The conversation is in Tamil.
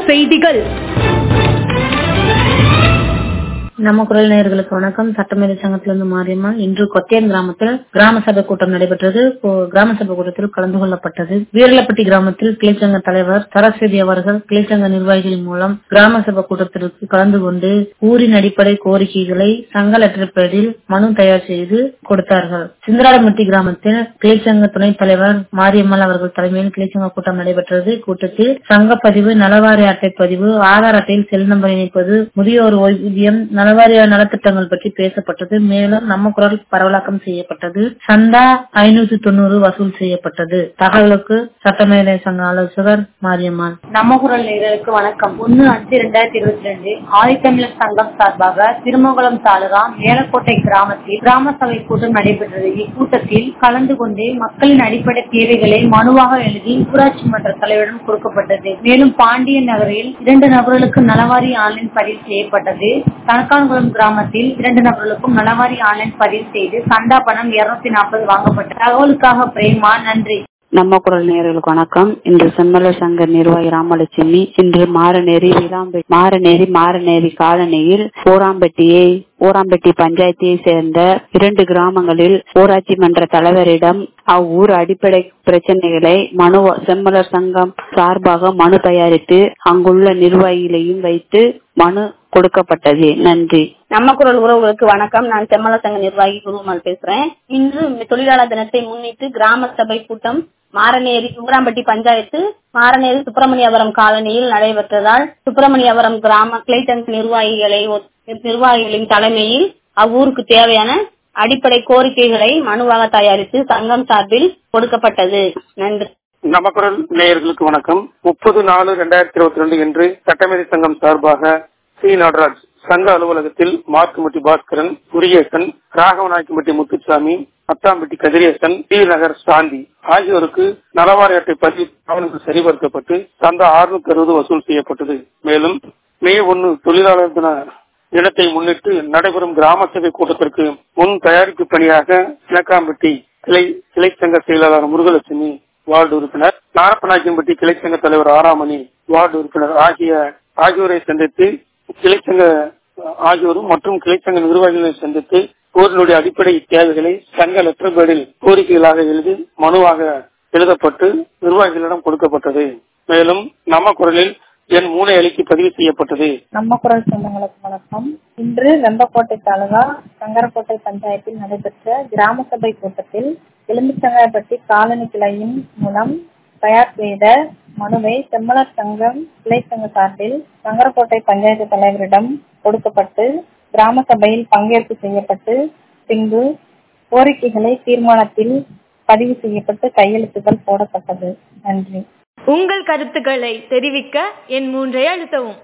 செய்திகள் நம்ம குரல் நேயர்களுக்கு வணக்கம் சட்டமேதை சங்கத்திலிருந்து மாரியம்மா இன்று கொத்தியன் கிராமத்தில் கிராம சபை கூட்டம் நடைபெற்றது இப்போ கிராம சபை கூட்டத்தில் கலந்து கொள்ளப்பட்டது வீரலப்பட்டி கிராமத்தில் கிளைச்சங்க தலைவர் சரஸ்வதி அவர்கள் கிளைச்சங்க நிர்வாகிகள் மூலம் கிராம சபை கூட்டத்திற்கு கலந்து கொண்டு ஊரின் அடிப்படை கோரிக்கைகளை சங்க லெட்டர் பேரில் மனு தயார் செய்து கொடுத்தார்கள் சிந்தராடமட்டி கிராமத்தில் கிளைச்சங்க துணைத் தலைவர் மாரியம்மாள் அவர்கள் தலைமையில் கிளைச்சங்க கூட்டம் நடைபெற்றது கூட்டத்தில் சங்கப்பதிவு நலவாரி அட்டை பதிவு ஆதார் அட்டையில் செல் நம்பர் இணைப்பது முதியோர் ஓய்வூதியம் நலவாரிய நலத்திட்டங்கள் பற்றி பேசப்பட்டது மேலும் நம்ம குரல் பரவலாக்கம் செய்யப்பட்டது சந்தா ஐநூத்தி தொண்ணூறு வசூல் செய்யப்பட்டது தகவலுக்கு சட்டமேதை சங்க ஆலோசகர் மாரியம்மாள் நம்ம குரல் நேயர்களுக்கு வணக்கம் ஒன்னு அஞ்சு ரெண்டாயிரத்தி இருபத்தி ரெண்டு ஆதித்தமிழர் சங்கம் சார்பாக திருமங்கலம் தாலுகா மேலக்கோட்டை கிராமத்தில் கிராம சபை கூட்டம் நடைபெற்றது இக்கூட்டத்தில் கலந்து கொண்டு மக்களின் அடிப்படை தேவைகளை மனுவாக எழுதி ஊராட்சி மன்ற தலைவரிடம் கொடுக்கப்பட்டது மேலும் பாண்டியன் நகரில் இரண்டு நபர்களுக்கு நலவாரி ஆன்லைன் பதிவு செய்யப்பட்டது கணக்கான்குளம் கிராமத்தில் இரண்டு நபர்களுக்கும் நலவாரி ஆன்லைன் பதிவு செய்து சந்தா பணம் இருநூத்தி நாற்பது வாங்கப்பட்டது தகவலுக்காக பிரேமா நன்றி நம்ம குரல் நேயர்களுக்கு வணக்கம் இன்று செம்மலர் சங்க நிர்வாகி ராமலட்சுமி இன்று மாரநேரி விளாம்பெட்டி மாரநேரி மாரநேரி காலனியில் ஓராம்பட்டியை ஓராம்பட்டி பஞ்சாயத்தை சேர்ந்த இரண்டு கிராமங்களில் ஊராட்சி மன்ற தலைவரிடம் அவ்வூர் அடிப்படை பிரச்சனைகளை மனு செம்மலர் சங்கம் சார்பாக மனு தயாரித்து அங்குள்ள நிர்வாகிகளையும் வைத்து மனு கொடுக்கப்பட்டது நன்றி நம்ம குரல் உறவுகளுக்கு வணக்கம் நான் செம்மல சங்க நிர்வாகி குருமல் பேசுறேன் இன்று தொழிலாளர் தினத்தை முன்னிட்டு கிராம சபை கூட்டம் மாரநேரி ஊராம்பட்டி பஞ்சாயத்து மாரநேரி சுப்பிரமணியபுரம் காலனியில் நடைபெற்றதால் சுப்பிரமணியபுரம் கிராம கிளைத்தங்க நிர்வாகிகளை நிர்வாகிகளின் தலைமையில் அவ்வூருக்கு தேவையான அடிப்படை கோரிக்கைகளை மனுவாக தயாரித்து சங்கம் சார்பில் கொடுக்கப்பட்டது நன்றி நம்ம குரல் நேயர்களுக்கு வணக்கம் முப்பது நாலு ரெண்டாயிரத்தி இருபத்தி ரெண்டு என்று சட்டமேதை சங்கம் சார்பாக சி நடராஜ் சங்க அலுவலகத்தில் மார்க்குமட்டி பாஸ்கரன் முருகேசன் ராகவநாயக்கம்பட்டி முத்துசாமி அத்தாம்பட்டி கதிரேசன் டி நகர் சாந்தி ஆகியோருக்கு நலவாரி அட்டை பதிவு ஆவணங்கள் சரிபார்க்கப்பட்டு சந்தா அறுநூத்தி அறுபது வசூல் செய்யப்பட்டது மேலும் மே ஒன்னு தொழிலாளர் தின தினத்தை முன்னிட்டு நடைபெறும் கிராம சபை கூட்டத்திற்கு முன் தயாரிப்பு பணியாக சினக்காம்பட்டி கிளை கிளை சங்க செயலாளர் முருகலட்சுமி வார்டு உறுப்பினர் நாரப்பநாயக்கம்பட்டி கிளை சங்க தலைவர் ஆறாமணி வார்டு உறுப்பினர் ஆகிய ஆகியோரை சந்தித்து கிளைச்சங்க ஆகியோரும் மற்றும் கிளைச்சங்க நிர்வாகிகளை சந்தித்து ஊரினுடைய அடிப்படை தேவைகளை சங்க லெட்டர் பேடில் கோரிக்கைகளாக எழுதி மனுவாக எழுதப்பட்டு நிர்வாகிகளிடம் கொடுக்கப்பட்டது மேலும் நம்ம குரலில் என் மூளை அளிக்கு பதிவு செய்யப்பட்டது நம்ம குரல் சொந்தங்களுக்கு வணக்கம் இன்று வெம்பக்கோட்டை தாலுகா சங்கரக்கோட்டை பஞ்சாயத்தில் நடைபெற்ற கிராம சபை கூட்டத்தில் எலும்புச்சங்காயப்பட்டி காலனி கிளையின் மூலம் தயார் செய்த மனுவை செம்மலர் சங்கம் கிளை சங்க சார்பில் சங்கரக்கோட்டை பஞ்சாயத்து தலைவரிடம் கொடுக்கப்பட்டு கிராம சபையில் பங்கேற்பு செய்யப்பட்டு பின்பு கோரிக்கைகளை தீர்மானத்தில் பதிவு செய்யப்பட்டு கையெழுத்துக்கள் போடப்பட்டது நன்றி உங்கள் கருத்துக்களை தெரிவிக்க என் மூன்றை அழுத்தவும்